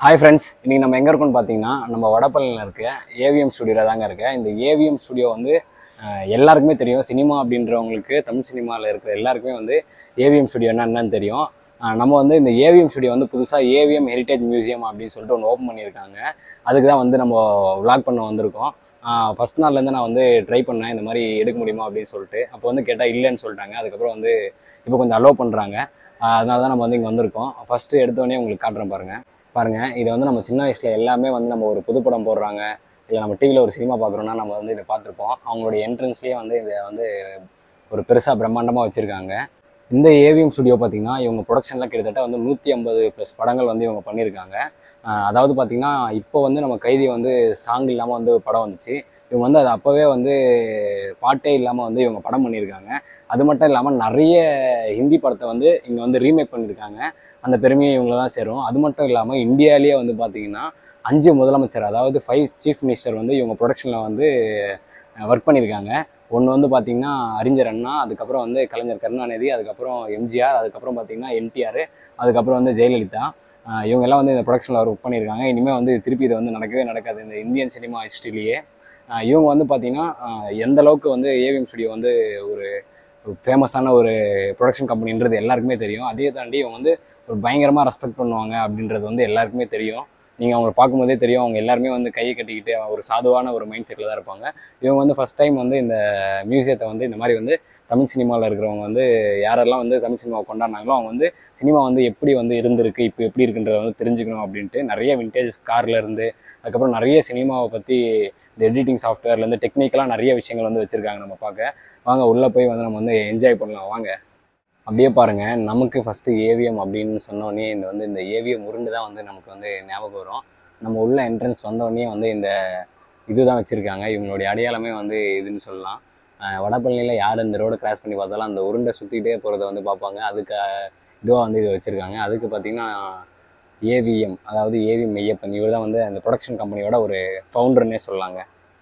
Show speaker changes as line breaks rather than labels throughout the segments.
hi friends இன்றைக்கி நம்ம எங்கே இருக்கோம்னு பார்த்தீங்கன்னா நம்ம வடபழனியில் இருக்க ஏவிஎம் ஸ்டுடியோவில் தாங்க இருக்கேன் இந்த ஏவிஎம் ஸ்டுடியோ வந்து அஹ், எல்லாருக்குமே தெரியும் சினிமா அப்படின்றவங்களுக்கு தமிழ் சினிமாவில் இருக்கிற எல்லாருக்குமே வந்து ஏவிஎம் ஸ்டுடியோ என்னன்னு தெரியும் அஹ், நம்ம வந்து இந்த ஏவிஎம் ஸ்டுடியோ வந்து புதுசாக ஏவிஎம் ஹெரிட்டேஜ் மியூசியம் அப்படின்னு சொல்லிட்டு ஒன்று ஓப்பன் பண்ணியிருக்காங்க அதுக்கு தான் வந்து நம்ம vlog பண்ண வந்திருக்கோம் ஃபஸ்ட் நாள்லேருந்து நான் வந்து ட்ரை பண்ணேன் இந்த மாதிரி எடுக்க முடியுமா அப்படின்னு சொல்லிட்டு அப்போ வந்து கேட்டால் இல்லைன்னு சொல்லிட்டாங்க அதுக்கப்புறம் வந்து இப்போ கொஞ்சம் அலோவ் பண்ணுறாங்க அதனால தான் நம்ம வந்து இங்கே வந்திருக்கோம் ஃபஸ்ட்டு எடுத்தோடனே உங்களுக்கு காட்டுறேன் பாருங்கள் பாருங்க இதை வந்து நம்ம சின்ன வயசுல எல்லாமே வந்து நம்ம ஒரு புதுப்படம் போடுறாங்க இல்லை நம்ம டிவியில் ஒரு சினிமா பார்க்குறோன்னா நம்ம வந்து இதை பார்த்துருப்போம் அவங்களுடைய என்ட்ரன்ஸ்லேயே வந்து இதை வந்து ஒரு பெருசாக பிரம்மாண்டமாக வச்சுருக்காங்க இந்த ஏவிஎம் ஸ்டுடியோ பார்த்தீங்கன்னா இவங்க ப்ரொடக்ஷனில் கிட்டத்தட்ட வந்து நூற்றி ஐம்பது ப்ளஸ் படங்கள் வந்து இவங்க பண்ணியிருக்காங்க ஆஹ் அதாவது பார்த்தீங்கன்னா இப்போ வந்து நம்ம கைதி வந்து சாங் இல்லாமல் வந்து படம் வந்துச்சு இவங்க வந்து அது அப்போவே வந்து பாட்டே இல்லாமல் வந்து இவங்க படம் பண்ணியிருக்காங்க அது மட்டும் இல்லாமல் நிறைய ஹிந்தி படத்தை வந்து இங்கே வந்து ரீமேக் பண்ணியிருக்காங்க அந்த பெருமையை இவங்கள தான் சேரும் அது மட்டும் இல்லாமல் இந்தியாவிலேயே வந்து பார்த்தீங்கன்னா அஞ்சு முதலமைச்சர் அதாவது ஃபைவ் சீஃப் மினிஸ்டர் வந்து இவங்க ப்ரொடக்ஷனில் வந்து ஒர்க் பண்ணியிருக்காங்க ஒன்று வந்து பார்த்தீங்கன்னா அறிஞர் அண்ணா அதுக்கப்புறம் வந்து கலைஞர் கருணாநிதி அதுக்கப்புறம் எம்ஜிஆர் அதுக்கப்புறம் பார்த்தீங்கன்னா என்டிஆர் அதுக்கப்புறம் வந்து ஜெயலலிதா ஆஹ் இவங்க எல்லாம் வந்து இந்த ப்ரொடக்ஷனில் ஒர்க் பண்ணியிருக்காங்க இனிமேல் வந்து திருப்பி இது வந்து நடக்கவே நடக்காது இந்த இந்தியன் சினிமா ஹிஸ்ட்ரியிலேயே இவங்க வந்து பார்த்தீங்கன்னா ஆஹ் எந்த அளவுக்கு வந்து ஏவிஎம் ஸ்டுடியோ வந்து ஒரு ஃபேமஸான ஒரு ப்ரொடக்ஷன் கம்பெனின்றது எல்லாருக்குமே தெரியும் அதே தாண்டி இவங்க வந்து ஒரு பயங்கரமாக ரெஸ்பெக்ட் பண்ணுவாங்க அப்படின்றது வந்து எல்லாருக்குமே தெரியும் நீங்கள் அவங்களை பார்க்கும்போதே தெரியும் அவங்க எல்லாருமே வந்து கையை கட்டிக்கிட்டு ஒரு சாதுவான ஒரு மைண்ட் செட்டில் தான் இருப்பாங்க இவங்க வந்து ஃபஸ்ட் டைம் வந்து இந்த மியூசியத்தை வந்து இந்த மாதிரி வந்து தமிழ் சினிமாவில் இருக்கிறவங்க வந்து யாரெல்லாம் வந்து தமிழ் சினிமாவை கொண்டாடினாங்களோ அவங்க வந்து சினிமா வந்து எப்படி வந்து இருந்திருக்கு இப்போ எப்படி இருக்குன்றத வந்து தெரிஞ்சுக்கணும் அப்படின்ட்டு நிறைய விண்டேஜ் கார்ல இருந்து அதுக்கப்புறம் நிறைய சினிமாவை பற்றி இந்த எடிட்டிங் சாஃப்ட்வேர்லேருந்து டெக்னிக்கலாக நிறைய விஷயங்கள் வந்து வச்சுருக்காங்க நம்ம பார்க்க வாங்க உள்ளே போய் வந்து நம்ம வந்து என்ஜாய் பண்ணலாம் வாங்க அப்படியே பாருங்க நமக்கு ஃபஸ்ட்டு ஏவிஎம் அப்படின்னு சொன்னோடனே இந்த வந்து இந்த ஏவிஎம் உருண்டு தான் வந்து நமக்கு வந்து ஞாபகம் வரும் நம்ம உள்ள என்ட்ரன்ஸ் வந்தோடனே வந்து இந்த இதுதான் வச்சுருக்காங்க இவங்களுடைய அடையாளமே வந்து இதுன்னு சொல்லலாம் அஹ் வடபழனியில் யார் இந்த ரோடு கிராஸ் பண்ணி பார்த்தாலும் அந்த உருண்டை சுற்றிக்கிட்டே போகிறத வந்து பார்ப்பாங்க அதுக்கு இதுவாக வந்து இது வச்சுருக்காங்க அதுக்கு பார்த்தீங்கன்னா ஏவிஎம் அதாவது ஏவி மெய்யப்பன் இவர் தான் வந்து அந்த ப்ரொடக்ஷன் கம்பெனியோட ஒரு ஃபவுண்டர்னே சொல்லலாங்க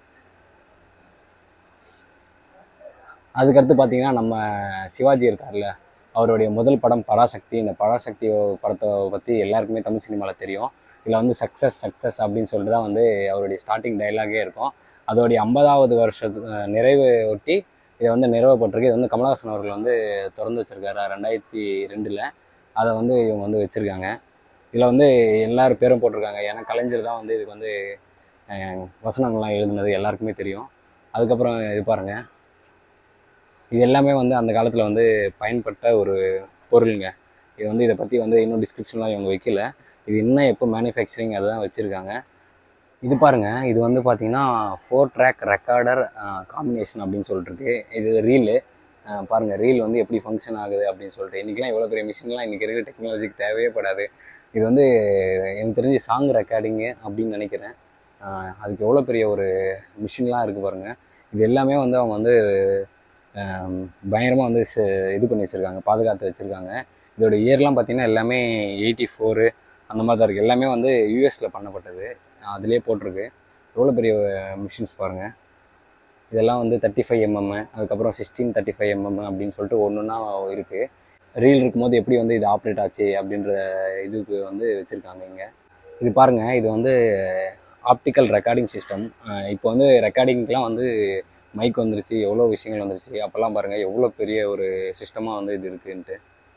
அதுக்கடுத்து பார்த்தீங்கன்னா நம்ம சிவாஜி இருக்கார்ல அவருடைய முதல் படம் பராசக்தி இந்த பராசக்தி படத்தை பற்றி எல்லாருக்குமே தமிழ் சினிமாவில் தெரியும் இதில் வந்து சக்ஸஸ் சக்ஸஸ் அப்படின்னு சொல்லிட்டு தான் வந்து அவருடைய ஸ்டார்டிங் டைலாகே இருக்கும் அதோடைய ஐம்பதாவது வருஷத்து அஹ், நிறைவு ஒட்டி இதை வந்து நிறைவேப்பட்டிருக்கு இது வந்து கமலஹாசன் அவர்கள் வந்து திறந்து வச்சிருக்காரு ரெண்டாயிரத்தி ரெண்டில் அதை வந்து இவங்க வந்து வச்சுருக்காங்க இதில் வந்து எல்லார் பேரும் போட்டிருக்காங்க ஏன்னா கலைஞர் தான் வந்து இதுக்கு வந்து அஹ், வசனங்கள்லாம் எழுதுனது எல்லாருக்குமே தெரியும் அதுக்கப்புறம் இது பாருங்கள் இது எல்லாமே வந்து அந்த காலத்தில் வந்து பயன்பட்ட ஒரு பொருளுங்க இது வந்து இதை பற்றி வந்து இன்னும் டிஸ்கிரிப்ஷன்லாம் இவங்க வைக்கல இது இன்னும் எப்போ மேனுஃபேக்சரிங் அதுதான் வச்சுருக்காங்க இது பாருங்க இது வந்து பார்த்தீங்கன்னா ஃபோர் ட்ராக் ரெக்கார்டர் காம்பினேஷன் அப்படின்னு சொல்லிட்டு இருக்கு இது ரீலு பாருங்க ரீல் வந்து எப்படி ஃபங்க்ஷன் ஆகுது அப்படின்னு சொல்லிட்டு இன்றைக்கெலாம் இவ்வளோ பெரிய மிஷின்லாம் இன்றைக்கி இருக்கிற டெக்னாலஜிக்கு தேவையே படாது இது வந்து எனக்கு தெரிஞ்சு சாங் ரெக்கார்டிங்கு அப்படின்னு நினைக்கிறேன் ஆஹ் அதுக்கு எவ்வளோ பெரிய ஒரு மிஷின்லாம் இருக்குது பாருங்கள் இது எல்லாமே வந்து அவங்க வந்து பயங்கரமாக வந்து ச- இது பண்ணி வச்சுருக்காங்க பாதுகாத்து வச்சுருக்காங்க இதோட இயர்லாம் பார்த்தீங்கன்னா எல்லாமே எயிட்டி ஃபோரு அந்த மாதிரி தான் இருக்குது எல்லாமே வந்து யூஎஸில் பண்ணப்பட்டது அதிலே போட்டிருக்கு எவ்வளோ பெரிய மிஷின்ஸ் பாருங்கள் இதெல்லாம் வந்து தேர்ட்டி ஃபைவ் எம்எம் அதுக்கப்புறம் சிக்ஸ்டீன் தேர்ட்டி ஃபைவ் எம்எம் அப்படின்னு சொல்லிட்டு ஒன்று ஒன்றா இருக்குது ரீல் இருக்கும்போது எப்படி வந்து இது ஆப்ரேட் ஆச்சு அப்படின்ற இதுக்கு வந்து வச்சுருக்காங்க இங்கே இது பாருங்கள் இது வந்து ஆப்டிக்கல் ரெக்கார்டிங் சிஸ்டம் இப்போ வந்து ரெக்கார்டிங்க்கெலாம் வந்து மைக் வந்துருச்சு எவ்வளோ விஷயங்கள் வந்துருச்சு அப்போல்லாம் பாருங்கள் எவ்வளோ பெரிய ஒரு சிஸ்டமாக வந்து இது இருக்குன்ட்டு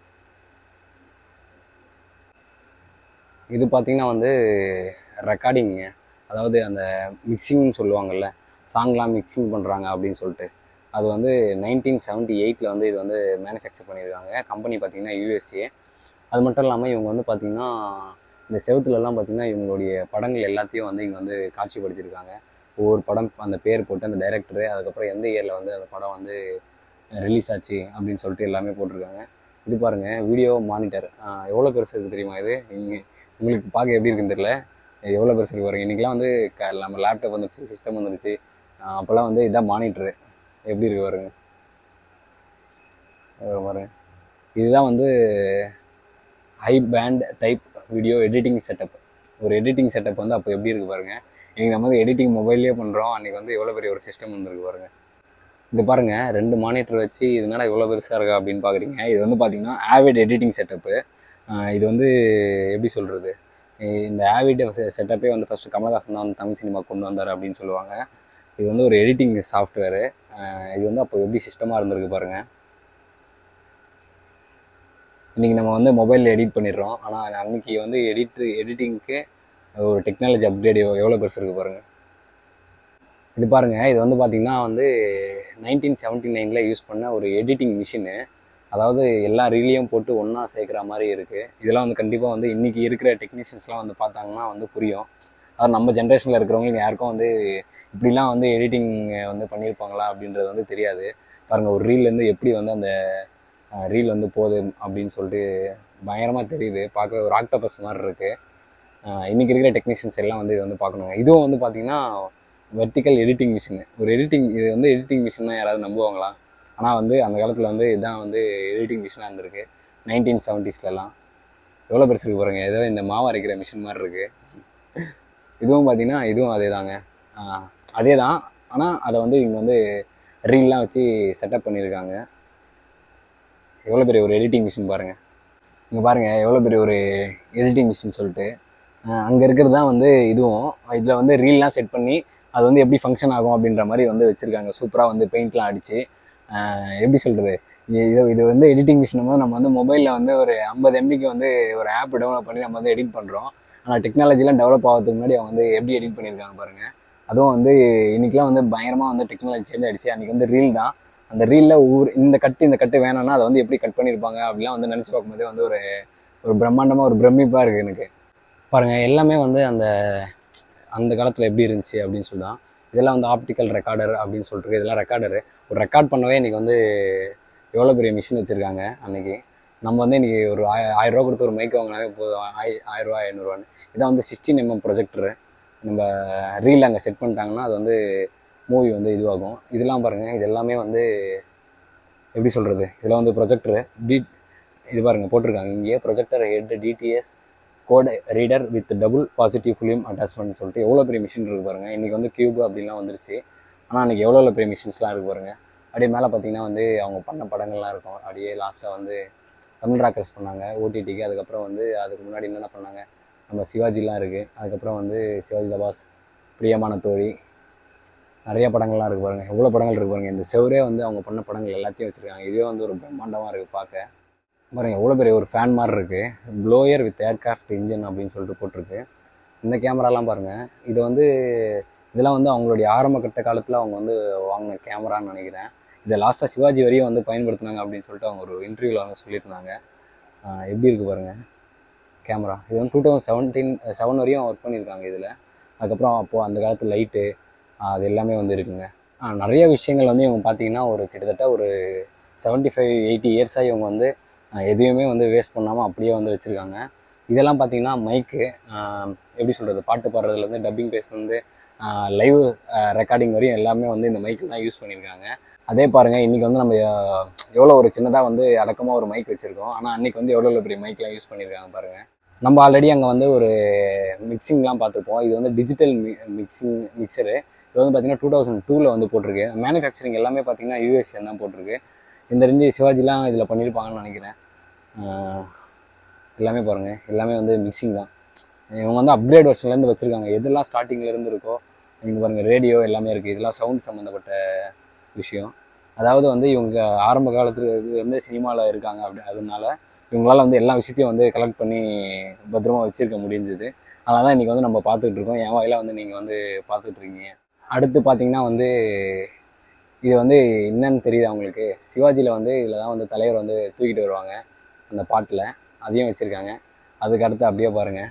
இது பார்த்திங்கன்னா வந்து ரெக்கார்டிங்க அதாவது அந்த மிக்சிங்னு சொல்லுவாங்கல்ல சாங்லாம் மிக்சிங் பண்ணுறாங்க அப்படின்னு சொல்லிட்டு அது வந்து நைன்டீன் செவன்ட்டி எயிட்டில் வந்து இது வந்து மேனுஃபேக்சர் பண்ணியிருக்காங்க கம்பெனி பார்த்திங்கன்னா யூஎஸ்ஏ அது மட்டும் இல்லாமல் இவங்க வந்து பார்த்திங்கன்னா இந்த செவுத்துலலாம் பார்த்திங்கன்னா இவங்களுடைய படங்கள் எல்லாத்தையும் வந்து இங்கே வந்து காட்சிப்படுத்தியிருக்காங்க ஒவ்வொரு படம் அந்த பேர் போட்டு அந்த டைரக்டரு அதுக்கப்புறம் எந்த இயரில் வந்து அந்த படம் வந்து ரிலீஸ் ஆச்சு அப்படின்னு சொல்லிட்டு எல்லாமே போட்டிருக்காங்க இது பாருங்கள் வீடியோ மானிட்டர் எவ்வளோ பெருசு இருக்குது தெரியுமா இது இங்கே உங்களுக்கு பார்க்க எப்படி இருக்குன்னு தெரியல இது எவ்வளோ பெருசு இருக்கு பாருங்க இன்றைக்கெலாம் வந்து க நம்ம லேப்டாப் வந்துருச்சு சிஸ்டம் வந்துருச்சு ஆஹ் அப்போல்லாம் வந்து இதான் மானிட்டரு எப்படி இருக்கு பாருங்க இது பாருங்க இதுதான் வந்து high band type video editing setup ஒரு எடிட்டிங் செட்டப் வந்து அப்போ எப்படி இருக்கு பாருங்க இன்னைக்கு நம்ம வந்து எடிட்டிங் மொபைல்லேயே பண்ணுறோம் அன்றைக்கி வந்து எவ்வளோ பெரிய ஒரு சிஸ்டம் வந்துருக்கு பாருங்க இது பாருங்க ரெண்டு மானிட்டர் வச்சு இது என்னடா இவ்வளோ பெருசாக இருக்கா அப்படின்னு பார்க்குறீங்க இது வந்து பார்த்தீங்கன்னா ஆவிட் எடிட்டிங் செட்டப்பு இது வந்து எப்படி சொல்கிறது இந்த ஆவிட் செட்டப்பே வந்து ஃபஸ்ட்டு கமலஹாசன் தான் வந்து தமிழ் சினிமா கொண்டு வந்தார் அப்படின்னு சொல்லுவாங்க இது வந்து ஒரு எடிட்டிங் சாஃப்ட்வேரு இது வந்து அப்போ எப்படி சிஸ்டமாக இருந்திருக்கு பாருங்கள் இன்றைக்கி நம்ம வந்து மொபைலில் எடிட் பண்ணிடுறோம் ஆனால் அன்றைக்கி வந்து எடிட் எடிட்டிங்க்கு ஒரு டெக்னாலஜி அப்கிரேட் எவ்வளோ பெருசு இருக்குது பாருங்கள் இது பாருங்கள் இது வந்து பார்த்திங்கன்னா வந்து நைன்டீன் செவன்ட்டி நைனில் யூஸ் பண்ண ஒரு எடிட்டிங் மிஷினு அதாவது எல்லா ரீலையும் போட்டு ஒன்றா சேர்க்குற மாதிரி இருக்குது இதெல்லாம் வந்து கண்டிப்பாக வந்து இன்றைக்கி இருக்கிற டெக்னீஷியன்ஸ்லாம் வந்து பார்த்தாங்கன்னா வந்து புரியும் அதாவது நம்ம ஜென்ரேஷனில் இருக்கிறவங்களுக்கு யாருக்கும் வந்து இப்படிலாம் வந்து எடிட்டிங் வந்து பண்ணியிருப்பாங்களா அப்படின்றது வந்து தெரியாது பாருங்கள் ஒரு ரீல்லேருந்து எப்படி வந்து அந்த ரீல் வந்து போகுது அப்படின்னு சொல்லிட்டு பயங்கரமாக தெரியுது பார்க்க ஒரு ஆக்டோபஸ் மாதிரி இருக்குது இன்றைக்கி இருக்கிற டெக்னீஷியன்ஸ் எல்லாம் வந்து இது வந்து பார்க்கணுங்க இதுவும் வந்து பார்த்திங்கன்னா வெர்டிக்கல் எடிட்டிங் மிஷின் ஒரு எடிட்டிங் இது வந்து எடிட்டிங் மிஷின்னா யாராவது நம்புவாங்களா ஆனால் வந்து அந்த காலத்தில் வந்து இதுதான் வந்து எடிட்டிங் மிஷினாக இருந்திருக்கு நைன்டீன் செவன்ட்டீஸ்லலாம் எவ்வளோ பெருசு இருக்கு பாருங்க ஏதோ இந்த மாவு அரைக்கிற மிஷின் மாதிரி இருக்குது இதுவும் பார்த்தீங்கன்னா இதுவும் அதே தாங்க அதே தான் ஆனால் அதை வந்து இங்கே வந்து ரீல்லாம் வச்சு செட்டப் பண்ணியிருக்காங்க எவ்வளோ பெரிய ஒரு எடிட்டிங் மிஷின் பாருங்கள் இங்கே பாருங்கள் எவ்வளோ பெரிய ஒரு எடிட்டிங் மிஷின் சொல்லிட்டு அங்கே இருக்கிறது தான் வந்து இதுவும் இதில் வந்து ரீல்லாம் செட் பண்ணி அது வந்து எப்படி ஃபங்க்ஷன் ஆகும் அப்படின்ற மாதிரி வந்து வச்சுருக்காங்க சூப்பராக வந்து பெயிண்ட்லாம் அடித்து எப்படி சொல்கிறது இது இது வந்து எடிட்டிங் மிஷின் போது நம்ம வந்து மொபைலில் வந்து ஒரு ஐம்பது எம்பிக்கு வந்து ஒரு ஆப் டெவலப் பண்ணி நம்ம வந்து எடிட் பண்ணுறோம் ஆனால் டெக்னாலஜிலாம் டெவலப் ஆகிறதுக்கு முன்னாடி அவங்க வந்து எப்படி எடிட் பண்ணியிருக்காங்க பாருங்கள் அதுவும் வந்து இன்றைக்கெலாம் வந்து பயங்கரமாக வந்து டெக்னாலஜி சேஞ்ச் ஆகிடுச்சு அன்றைக்கி வந்து ரீல் தான் அந்த ரீலில் ஒவ்வொரு இந்த கட்டு இந்த கட்டு வேணாம்னா அதை வந்து எப்படி கட் பண்ணியிருப்பாங்க அப்படிலாம் வந்து நினச்சி பார்க்கும்போது வந்து ஒரு ஒரு பிரம்மாண்டமாக ஒரு பிரமிப்பாக இருக்குது எனக்கு பாருங்கள் எல்லாமே வந்து அந்த அந்த காலத்தில் எப்படி இருந்துச்சு அப்படின்னு சொல்லி தான் இதெல்லாம் வந்து ஆப்டிக்கல் ரெக்கார்டர் அப்படின்னு சொல்லிட்டு இதெல்லாம் ரெக்கார்டரு ஒரு ரெக்கார்ட் பண்ணவே இன்றைக்கி வந்து எவ்வளோ பெரிய மிஷின் வச்சுருக்காங்க அன்றைக்கி நம்ம வந்து இன்றைக்கி ஒரு ஆய ஆயிரரூவா கொடுத்து ஒரு மைக் வாங்கினாவே போதும் ஆய் ஆயிரரூவா ஐநூறுரூவான்னு இதான் வந்து சிக்ஸ்டீன் எம்எம் ப்ரொஜெக்டரு நம்ம ரீல் அங்கே செட் பண்ணிட்டாங்கன்னா அது வந்து மூவி வந்து இதுவாகும் இதெல்லாம் பாருங்கள் இது எல்லாமே வந்து எப்படி சொல்கிறது இதெல்லாம் வந்து ப்ரொஜெக்டரு டி இது பாருங்கள் போட்டிருக்காங்க இங்கேயே projector head DTS code reader with double positive film attachment சொல்லிட்டு எவ்வளோ பெரிய மிஷின் இருக்குது பாருங்கள் இன்றைக்கி வந்து கியூப் அப்படிலாம் வந்துருச்சு ஆனால் அன்றைக்கி எவ்வளோ பெரிய மிஷின்ஸ்லாம் இருக்குது பாருங்கள் அப்படியே மேலே பார்த்தீங்கன்னா வந்து அவங்க பண்ண படங்கள்லாம் இருக்கும் அப்படியே லாஸ்ட்டாக வந்து தமிழ் ராக்கர்ஸ் பண்ணாங்க ஓடிடிக்கு அதுக்கப்புறம் வந்து அதுக்கு முன்னாடி என்னென்ன பண்ணாங்க நம்ம சிவாஜிலாம் இருக்குது அதுக்கப்புறம் வந்து சிவாஜி தபாஸ் பிரியமான தோழி நிறைய படங்கள்லாம் இருக்குது பாருங்கள் எவ்வளோ படங்கள் இருக்குது பாருங்கள் இந்த செவரே வந்து அவங்க பண்ண படங்கள் எல்லாத்தையும் வச்சுருக்காங்க இதுவே வந்து ஒரு பிரம்மாண்டமாக இருக்குது பார்க்க பாருங்கள் எவ்வளோ பெரிய ஒரு ஃபேன் மாதிரி இருக்குது ப்ளோயர் வித் ஏர்கிராஃப்ட் இன்ஜின் அப்படின்னு சொல்லிட்டு போட்டிருக்கு இந்த கேமராலாம் பாருங்கள் இது வந்து இதெல்லாம் வந்து அவங்களுடைய ஆரம்ப கட்ட காலத்தில் அவங்க வந்து வாங்கின கேமரான்னு நினைக்கிறேன் இதை லாஸ்ட்டாக சிவாஜி வரையும் வந்து பயன்படுத்தினாங்க அப்படின்னு சொல்லிட்டு அவங்க ஒரு இன்டர்வியூவில் வந்து சொல்லியிருந்தாங்க எப்படி இருக்குது பாருங்கள் கேமரா இது வந்து டூ தௌசண்ட் செவன்டீன் செவன் வரையும் ஒர்க் பண்ணியிருக்காங்க இதில் அதுக்கப்புறம் அப்போது அந்த காலத்து லைட்டு அது எல்லாமே வந்து இருக்குங்க நிறைய விஷயங்கள் வந்து இவங்க பார்த்தீங்கன்னா ஒரு கிட்டத்தட்ட ஒரு செவன்ட்டி ஃபைவ் எயிட்டி இயர்ஸாக இவங்க வந்து எதையுமே வந்து வேஸ்ட் பண்ணாமல் அப்படியே வந்து வச்சுருக்காங்க இதெல்லாம் பார்த்தீங்கன்னா மைக்கு எப்படி சொல்கிறது பாட்டு பாடுறதுலேருந்து டப்பிங் பேஸ்லேருந்து லைவ் ரெக்கார்டிங் வரையும் எல்லாமே வந்து இந்த மைக்கில் தான் யூஸ் பண்ணியிருக்காங்க அதே பாருங்கள் இன்றைக்கி வந்து நம்ம எவ்வளோ ஒரு சின்னதாக வந்து அடக்கமாக ஒரு மைக் வச்சுருக்கோம் ஆனால் அன்றைக்கி வந்து எவ்வளோ பெரிய மைக்லாம் யூஸ் பண்ணியிருக்காங்க பாருங்கள் நம்ம ஆல்ரெடி அங்கே வந்து ஒரு மிக்சிங்லாம் பார்த்துருப்போம் இது வந்து டிஜிட்டல் மி மிக்சிங் மிக்சரு இது வந்து பார்த்திங்கன்னா டூ தௌசண்ட் டூவில் வந்து போட்டிருக்கு மேனுஃபேக்சரிங் எல்லாமே பார்த்திங்கன்னா யூஎஸ்ஏ தான் போட்டிருக்கு இந்த ரெண்டு சிவாஜிலாம் இதில் பண்ணியிருப்பாங்கன்னு நினைக்கிறேன் எல்லாமே பாருங்கள் எல்லாமே வந்து மிக்சிங் தான் இவங்க வந்து அப்கிரேட் வெர்ஷன்லேருந்து வச்சுருக்காங்க எதெல்லாம் ஸ்டார்டிங்லேருந்து இருக்கோ நீங்கள் பாருங்கள் ரேடியோ எல்லாமே இருக்குது இதெல்லாம் சவுண்ட் சம்மந்தப்பட்ட விஷயம் அதாவது வந்து இவங்க ஆரம்ப காலத்துல வந்து சினிமாவில் இருக்காங்க அப்படி அதனால இவங்களால வந்து எல்லா விஷயத்தையும் வந்து கலெக்ட் பண்ணி பத்திரமா வச்சுருக்க முடிஞ்சது அதனால தான் இன்றைக்கி வந்து நம்ம பார்த்துட்டு இருக்கோம் என் வாயில வந்து நீங்கள் வந்து பார்த்துட்டு இருக்கீங்க அடுத்து பார்த்தீங்கன்னா வந்து இது வந்து என்னன்னு தெரியுது அவங்களுக்கு சிவாஜியில் வந்து இதில் தான் வந்து தலைவர் வந்து தூக்கிட்டு வருவாங்க அந்த பாட்டில் அதையும் வச்சுருக்காங்க அதுக்கு அடுத்து அப்படியே பாருங்கள்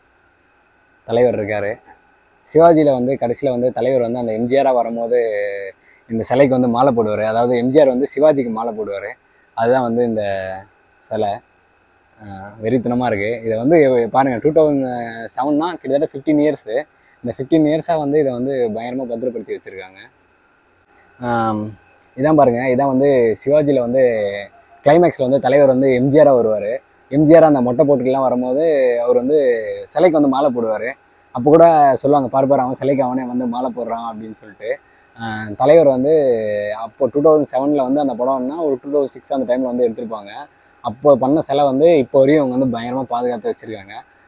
தலைவர் இருக்கார் சிவாஜியில் வந்து கடைசியில் வந்து தலைவர் வந்து அந்த எம்ஜிஆராக வரும்போது இந்த சிலைக்கு வந்து மாலை போடுவார் அதாவது எம்ஜிஆர் வந்து சிவாஜிக்கு மாலை போடுவார் அதுதான் வந்து இந்த சிலை வெறித்தனமாக இருக்குது இதை வந்து பாருங்கள் டூ தௌசண்ட் செவன்னா கிட்டத்தட்ட ஃபிஃப்டீன் இயர்ஸு இந்த ஃபிஃப்டீன் இயர்ஸாக வந்து இதை வந்து பயங்கரமாக பத்திரப்படுத்தி வச்சுருக்காங்க இதான் பாருங்கள் இதான் வந்து சிவாஜியில் வந்து கிளைமேக்ஸில் வந்து தலைவர் வந்து எம்ஜிஆராக வருவார் எம்ஜிஆர் அந்த மொட்டை போட்டுக்கெல்லாம் வரும்போது அவர் வந்து சிலைக்கு வந்து மாலை போடுவார் அப்போ கூட சொல்லுவாங்க பார்ப்பார் அவன் சிலைக்கு அவனே வந்து மாலை போடுறான் அப்படின்னு சொல்லிட்டு தலைவர் வந்து அப்போ டூ தௌசண்ட் செவனில் வந்து அந்த படம்னா ஒரு டூ தௌசண்ட் சிக்ஸ் அந்த டைமில் வந்து எடுத்திருப்பாங்க அப்போ பண்ண சிலை வந்து இப்போ வரையும் அவங்க வந்து பயங்கரமாக பாதுகாத்து வச்சுருக்காங்க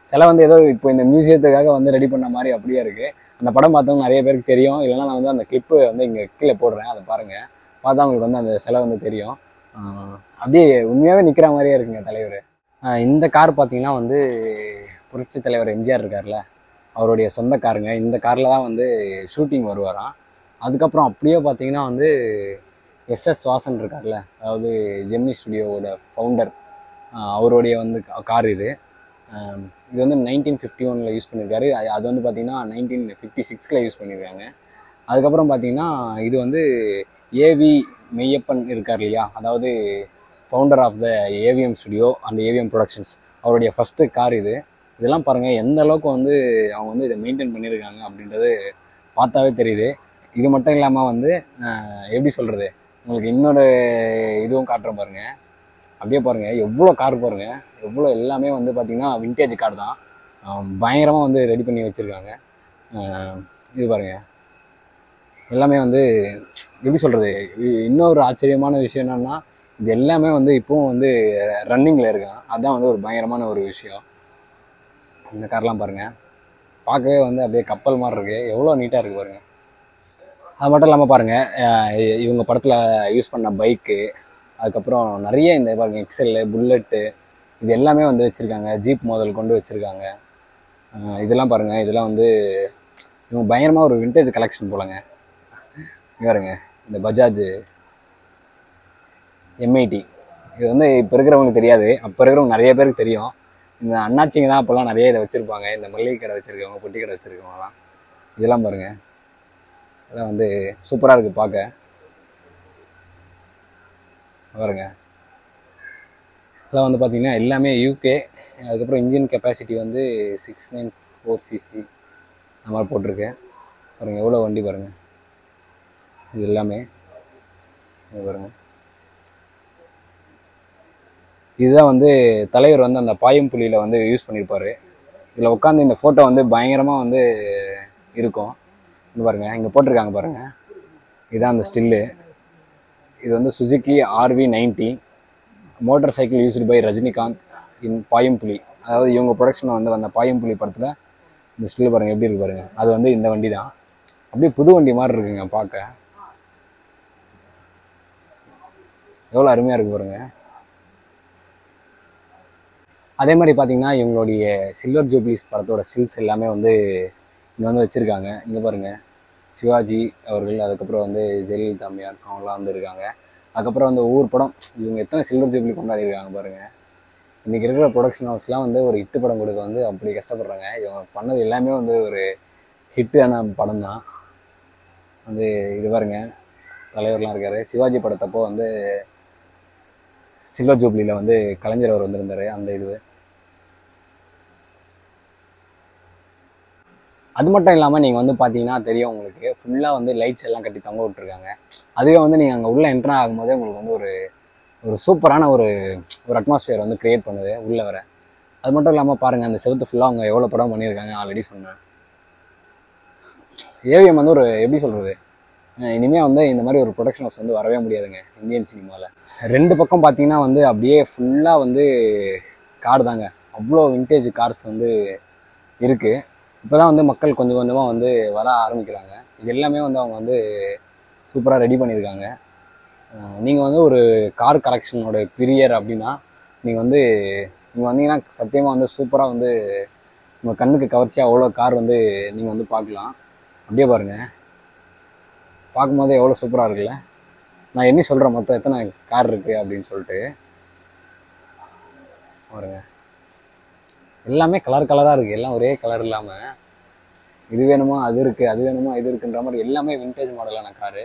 சிலை வந்து ஏதோ இப்போ இந்த மியூசியத்துக்காக வந்து ரெடி பண்ண மாதிரி அப்படியே இருக்குது அந்த படம் பார்த்தவங்க நிறைய பேருக்கு தெரியும் இல்லைன்னா நான் வந்து அந்த கிளிப்பு வந்து இங்கே கீழே போடுறேன் அதை பாருங்கள் பார்த்தா உங்களுக்கு வந்து அந்த சிலை வந்து தெரியும் ஆஹ் அப்படியே உண்மையாகவே நிற்கிற மாதிரியே இருக்குங்க தலைவர் ஆஹ் இந்த கார் பார்த்தீங்கன்னா வந்து புரட்சி தலைவர் எம்ஜிஆர் இருக்கார்ல அவருடைய சொந்த காருங்க இந்த காரில் தான் வந்து ஷூட்டிங் வருவாராம் அதுக்கப்புறம் அப்படியே பார்த்தீங்கன்னா வந்து எஸ்எஸ் வாசன் இருக்கார்ல அதாவது ஜெமினி ஸ்டுடியோவோட ஃபவுண்டர் அவருடைய வந்து கார் இது ஆஹ் இது வந்து நைன்டீன் ஃபிஃப்டி ஒனில் யூஸ் பண்ணியிருக்காரு அது- அது வந்து பார்த்தீங்கன்னா நைன்டீன் ஃபிஃப்டி சிக்ஸில் யூஸ் பண்ணியிருக்காங்க அதுக்கப்புறம் பார்த்தீங்கன்னா இது வந்து ஏவி மெய்யப்பன் இருக்கார் இல்லையா அதாவது founder of the AVM studio and AVM productions அவருடைய ஃபஸ்ட்டு கார் இது இதெல்லாம் பாருங்கள் எந்த அளவுக்கு வந்து அவங்க வந்து இதை மெயின்டைன் பண்ணியிருக்காங்க அப்படின்றது பார்த்தாவே தெரியுது இது மட்டும் இல்லாமல் வந்து ஆஹ் எப்படி சொல்கிறது உங்களுக்கு இன்னொரு இதுவும் காட்டுறேன் பாருங்க அப்படியே பாருங்க எவ்வளோ கார் பாருங்க எவ்வளோ எல்லாமே வந்து பார்த்தீங்கன்னா விண்டேஜ் கார் தான் பயங்கரமாக வந்து ரெடி பண்ணி வச்சுருக்காங்க இது பாருங்க எல்லாமே வந்து எப்படி சொல்கிறது இன்னொரு ஆச்சரியமான விஷயம் என்னன்னா இது எல்லாமே வந்து இப்போவும் வந்து ரன்னிங்கில் இருக்கான் அதுதான் வந்து ஒரு பயங்கரமான ஒரு விஷயம் இந்த கார்லாம் பாருங்க பார்க்கவே வந்து அப்படியே கப்பல் மாதிரி இருக்குது எவ்வளோ நீட்டாக இருக்குது பாருங்க அது மட்டும் இல்லாமல் பாருங்கள் இவங்க படத்தில் யூஸ் பண்ண பைக்கு அதுக்கப்புறம் நிறைய இந்த பாருங்க எக்ஸெல்லு புல்லட்டு இது எல்லாமே வந்து வச்சுருக்காங்க ஜீப் மாடல் கொண்டு வச்சுருக்காங்க இதெல்லாம் பாருங்கள் இதெல்லாம் வந்து இவங்க பயங்கரமாக ஒரு விண்டேஜ் கலெக்ஷன் போலங்க இங்க பாருங்க இந்த பஜாஜ் எம்ஐடி இது வந்து இப்போ இருக்கிறவங்களுக்கு தெரியாது அப்போ இருக்கிறவங்க நிறைய பேருக்கு தெரியும் இந்த அண்ணாச்சிங்க தான் அப்போல்லாம் நிறைய இதை வச்சுருப்பாங்க இந்த மளிகை கடை வச்சுருக்கவங்க பொட்டி கடை வச்சுருக்கவங்கலாம் இதெல்லாம் பாருங்கள் இதெல்லாம் வந்து சூப்பராக இருக்குது பார்க்க பாருங்க இதெல்லாம் வந்து பார்த்தீங்கன்னா எல்லாமே யூகே அதுக்கப்புறம் இன்ஜின் கெப்பாசிட்டி வந்து சிக்ஸ் நைன் ஃபோர் சிசி அந்த மாதிரி போட்டிருக்கு பாருங்கள் எவ்வளோ வண்டி பாருங்கள் இது எல்லாமே இது பாருங்க இதுதான் வந்து தலைவர் வந்து அந்த பாயம் புலியில் வந்து யூஸ் பண்ணியிருப்பாரு இதில் உட்காந்து இந்த ஃபோட்டோ வந்து பயங்கரமாக வந்து இருக்கும் இங்க பாருங்க இங்கே போட்டிருக்காங்க பாருங்க இதுதான் அந்த ஸ்டில்லு இது வந்து Suzuki RV ninety motorcycle used by Rajinikanth in Paayum Puli அதாவது இவங்க ப்ரொடக்ஷனில் வந்து வந்த பாயம்புலி படத்தில் இந்த ஸ்டில் பாருங்க எப்படி இருக்கு பாருங்க அது வந்து இந்த வண்டி தான் அப்படியே புது வண்டி மாதிரி இருக்குங்க பார்க்க எவ்வளோ அருமையாக இருக்கு பாருங்க அதே மாதிரி பார்த்தீங்கன்னா இவங்களுடைய சில்வர் ஜூப்ளிஸ் படத்தோட ஸ்டில்ஸ் எல்லாமே வந்து இங்கே வந்து வச்சுருக்காங்க இங்கே பாருங்க சிவாஜி அவர்கள் அதுக்கப்புறம் வந்து ஜெயலலிதா அம்மையார் அவங்களாம் வந்து இருக்காங்க அதுக்கப்புறம் வந்து ஒவ்வொரு படம் இவங்க எத்தனை சில்வர் ஜூப்ளி கொண்டாடி இருக்காங்க பாருங்க இன்றைக்கி இருக்கிற ப்ரொடக்ஷன் ஹவுஸ்லாம் வந்து ஒரு ஹிட்டு படம் கொடுக்க வந்து அப்படி கஷ்டப்படுறாங்க இவங்க பண்ணது எல்லாமே வந்து ஒரு ஹிட்டான படம் தான் வந்து இது பாருங்க தலைவர்லாம் இருக்கார் சிவாஜி படத்தப்போ வந்து சில்வர் ஜூப்ளியில் வந்து கலைஞர் அவர் வந்திருந்தார் அந்த இது அது மட்டும் இல்லாமல் நீங்கள் வந்து பார்த்தீங்கன்னா தெரியும் உங்களுக்கு ஃபுல்லாக வந்து லைட்ஸ் எல்லாம் கட்டி தொங்க விட்டுருக்காங்க அதுவே வந்து நீங்கள் அங்கே உள்ளே என்ட்ரு ஆகும்போதே உங்களுக்கு வந்து ஒரு ஒரு சூப்பரான ஒரு ஒரு அட்மாஸ்பியர் வந்து க்ரியேட் பண்ணுது உள்ளே வர அது மட்டும் இல்லாமல் பாருங்கள் அந்த செவத்து ஃபுல்லாக அவங்க எவ்வளோ படம் பண்ணியிருக்காங்க ஆல்ரெடி சொன்னேன் ஏவிஎம் வந்து ஒரு எப்படி சொல்கிறது இனிமேல் வந்து இந்த மாதிரி ஒரு ப்ரொடக்ஷன் ஹவுஸ் வந்து வரவே முடியாதுங்க இந்தியன் சினிமாவில் ரெண்டு பக்கம் பார்த்தீங்கன்னா வந்து அப்படியே ஃபுல்லாக வந்து கார் தாங்க அவ்வளோ விண்டேஜ் கார்ஸ் வந்து இருக்குது இப்போ தான் வந்து மக்கள் கொஞ்சம் கொஞ்சமாக வந்து வர ஆரம்பிக்கிறாங்க இது எல்லாமே வந்து அவங்க வந்து சூப்பராக ரெடி பண்ணியிருக்காங்க நீங்கள் வந்து ஒரு கார் கலெக்ஷனோட பிரியர் அப்படின்னா நீங்கள் வந்து இங்கே வந்தீங்கன்னா சத்தியமாக வந்து சூப்பராக வந்து உங்கள் கண்ணுக்கு கவர்ச்சியாக அவ்வளோ கார் வந்து நீங்கள் வந்து பார்க்கலாம் அப்படியே பாருங்கள் பார்க்கும்போது எவ்வளோ சூப்பராக இருக்குல்ல நான் என்ன சொல்கிறேன் மொத்தம் எத்தனை கார் இருக்குது அப்படின்னு சொல்லிட்டு பாருங்க எல்லாமே கலர் கலராக இருக்குது எல்லாம் ஒரே கலர் இல்லாமல் இது வேணுமா அது இருக்குது அது வேணுமா இது இருக்குன்ற மாதிரி எல்லாமே விண்டேஜ் மாடலான காரு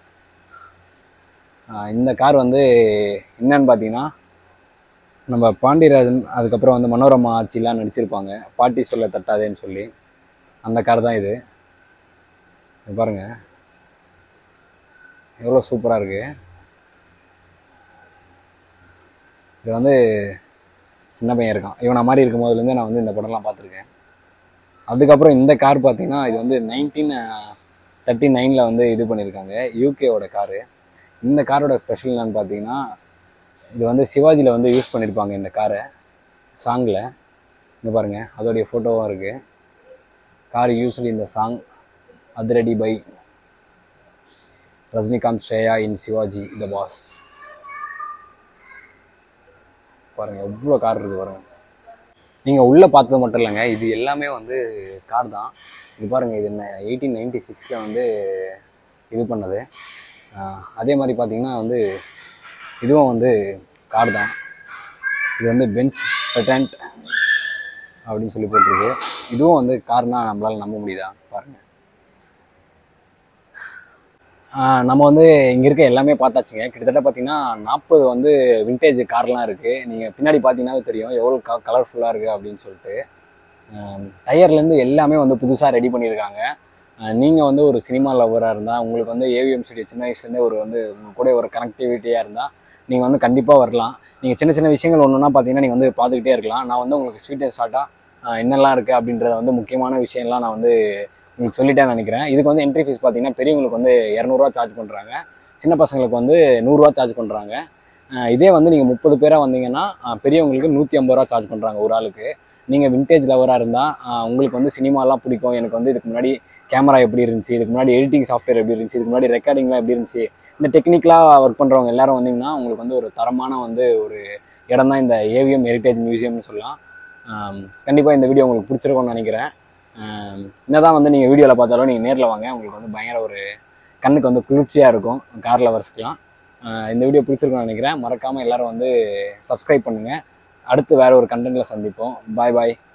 இந்த கார் வந்து என்னன்னு பார்த்தீங்கன்னா நம்ம பாண்டியராஜன் அதுக்கப்புறம் வந்து மனோரமா ஆட்சிலாம் நடிச்சிருப்பாங்க பாட்டி சொல்ல தட்டாதேன்னு சொல்லி அந்த கார் தான் இது இது பாருங்க எவ்வளோ சூப்பராக இருக்கு இது வந்து சின்ன பையன் இருக்கான் இவனை மாதிரி இருக்கும் போதுலேருந்து நான் வந்து இந்த படம்லாம் பார்த்துருக்கேன் அதுக்கப்புறம் இந்த கார் பார்த்தீங்கன்னா இது வந்து நைன்டீன் தேர்ட்டி நைனில் வந்து இது பண்ணியிருக்காங்க யூகேவோட காரு இந்த காரோட ஸ்பெஷல் என்னன்னு பார்த்தீங்கன்னா இது வந்து சிவாஜியில் வந்து யூஸ் பண்ணியிருப்பாங்க இந்த காரை சாங்கில் இங்கே பாருங்கள் அதோடைய ஃபோட்டோவும் இருக்குது கார் யூஸ்வலி இந்த song Athiradi by Rajinikanth Shreya in Sivaji the boss பாருங்கள் எவ்வளோ கார் இருக்குது பாருங்கள் நீங்கள் உள்ளே பார்த்தது மட்டும் இல்லைங்க இது எல்லாமே வந்து கார் தான் இது பாருங்கள் இது என்ன எயிட்டீன் நைன்டி சிக்ஸில் வந்து இது பண்ணது ஆஹ் அதே மாதிரி பார்த்தீங்கன்னா வந்து இதுவும் வந்து கார் தான் இது வந்து பென்ஸ் பெட்டன்ட் அப்படின்னு சொல்லி போட்டிருக்கு இதுவும் வந்து கார்னா நம்மளால் நம்ப முடியுதா பாருங்கள் ஆஹ் நம்ம வந்து இங்கே இருக்க எல்லாமே பார்த்தாச்சுங்க கிட்டத்தட்ட பார்த்தீங்கன்னா நாற்பது வந்து விண்டேஜ் கார்லாம் இருக்குது நீங்கள் பின்னாடி பார்த்தீங்கன்னாவே தெரியும் எவ்வளோ க கலர்ஃபுல்லாக இருக்குது அப்படின்னு சொல்லிட்டு டயர்லேருந்து எல்லாமே வந்து புதுசாக ரெடி பண்ணியிருக்காங்க நீங்கள் வந்து ஒரு சினிமா லவராக இருந்தால் உங்களுக்கு வந்து ஏவிஎம் ஸ்டுடியோ சின்ன வயசுலேருந்தே ஒரு வந்து உங்க கூட ஒரு கனெக்டிவிட்டியாக இருந்தால் நீங்கள் வந்து கண்டிப்பாக வரலாம் நீங்கள் சின்ன சின்ன விஷயங்கள் ஒன்று ஒன்றா பார்த்தீங்கன்னா நீங்கள் வந்து பார்த்துக்கிட்டே இருக்கலாம் நான் வந்து உங்களுக்கு ஸ்வீட் அண்ட் ஷார்ட்டாக என்னெல்லாம் இருக்குது அப்படின்றத வந்து முக்கியமான விஷயம்லாம் நான் வந்து உங்களுக்கு சொல்லிட்டேன்னு நினைக்கிறேன் இதுக்கு வந்து என்ட்ரி ஃபீஸ் பார்த்தீங்கன்னா பெரியவங்களுக்கு வந்து இரநூறுவா சார்ஜ் பண்ணுறாங்க சின்ன பசங்களுக்கு வந்து நூறுரூவா சார்ஜ் பண்ணுறாங்க இதே வந்து நீங்கள் முப்பது பேராக வந்தீங்கன்னா அஹ், பெரியவங்களுக்கு நூற்றி ஐம்பது ரூபா சார்ஜ் பண்ணுறாங்க ஒரு ஆளுக்கு நீங்கள் விண்டேஜ் லவராக இருந்தால் உங்களுக்கு வந்து சினிமாலாம் பிடிக்கும் எனக்கு வந்து இதுக்கு முன்னாடி கேமரா எப்படி இருந்துச்சு இதுக்கு முன்னாடி எடிட்டிங் சாஃப்ட்வேர் எப்படி இருந்துச்சு இதுக்கு முன்னாடி ரெக்கார்டிங்லாம் எப்படி இருந்துச்சு இந்த டெக்னிக்கலாக ஒர்க் பண்ணுறவங்க எல்லாரும் வந்தீங்கன்னா உங்களுக்கு வந்து ஒரு தரமான வந்து ஒரு இடம் தான் இந்த ஏவிஎம் ஹெரிட்டேஜ் மியூசியம்னு சொல்லலாம் கண்டிப்பாக இந்த வீடியோ உங்களுக்கு பிடிச்சிருக்கும்னு நினைக்கிறேன் ஆம், என்னதான் வந்து நீங்கள் வீடியோவில் பார்த்தாலும் நீங்கள் நேரில் வாங்க உங்களுக்கு வந்து பயங்கர ஒரு கண்ணுக்கு வந்து குளிர்ச்சியாக இருக்கும் கார் லவர்ஸ்க்குலாம் இந்த வீடியோ பிடிச்சிருக்கும்னு நினைக்கிறேன் மறக்காமல் எல்லாரும் வந்து சப்ஸ்கிரைப் பண்ணுங்கள் அடுத்து வேறு ஒரு கண்டென்ட்டில் சந்திப்போம் பாய் பாய்